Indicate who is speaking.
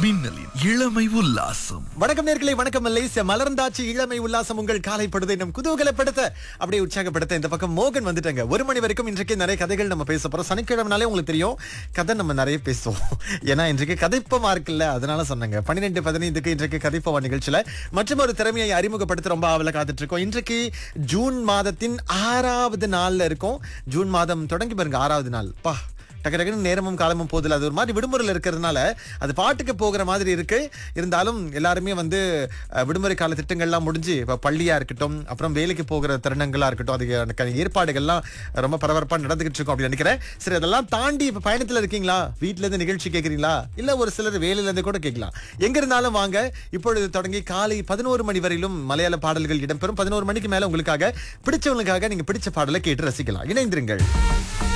Speaker 1: மின்னலின் இளமை உல்லாசம்
Speaker 2: வணக்கம் நேர்களை வணக்கம் மலேசியா மலர்ந்தாச்சு இளமை உல்லாசம் உங்கள் காலைப்படுதை நம் குதூகலப்படுத்த அப்படியே உற்சாகப்படுத்த இந்த பக்கம் மோகன் வந்துட்டாங்க ஒரு மணி வரைக்கும் இன்றைக்கு நிறைய கதைகள் நம்ம பேச போறோம் சனிக்கிழமைனாலே உங்களுக்கு தெரியும் கதை நம்ம நிறைய பேசுவோம் ஏன்னா இன்றைக்கு கதைப்பமா இருக்குல்ல அதனால சொன்னாங்க பன்னிரெண்டு பதினைந்துக்கு இன்றைக்கு கதைப்பவா நிகழ்ச்சியில மற்றும் ஒரு திறமையை அறிமுகப்படுத்த ரொம்ப ஆவல காத்துட்டு இருக்கோம் இன்றைக்கு ஜூன் மாதத்தின் ஆறாவது நாள்ல இருக்கும் ஜூன் மாதம் தொடங்கி பாருங்க ஆறாவது நாள் பா டக்கு டக்குன்னு நேரமும் காலமும் போதில் அது ஒரு மாதிரி விடுமுறையில் இருக்கிறதுனால அது பாட்டுக்கு போகிற மாதிரி இருக்கு இருந்தாலும் எல்லாருமே வந்து அஹ், விடுமுறை கால திட்டங்கள்லாம் முடிஞ்சு இப்போ பள்ளியா இருக்கட்டும் அப்புறம் வேலைக்கு போகிற தருணங்களா இருக்கட்டும் அதுக்கான ஏற்பாடுகள்லாம் ரொம்ப பரபரப்பா நடந்துகிட்டு இருக்கோம் அப்படின்னு நினைக்கிறேன் சரி அதெல்லாம் தாண்டி இப்போ பயணத்துல இருக்கீங்களா வீட்ல இருந்து நிகழ்ச்சி கேட்குறீங்களா இல்ல ஒரு சிலர் வேலையில இருந்து கூட கேட்கலாம் எங்க இருந்தாலும் வாங்க இப்பொழுது தொடங்கி காலை பதினோரு மணி வரையிலும் மலையாள பாடல்கள் இடம்பெறும் பதினோரு மணிக்கு மேல உங்களுக்காக பிடிச்சவங்களுக்காக நீங்க பிடிச்ச பாடலை கேட்டு ரசிக்கலாம் இணைந்திருங்கள்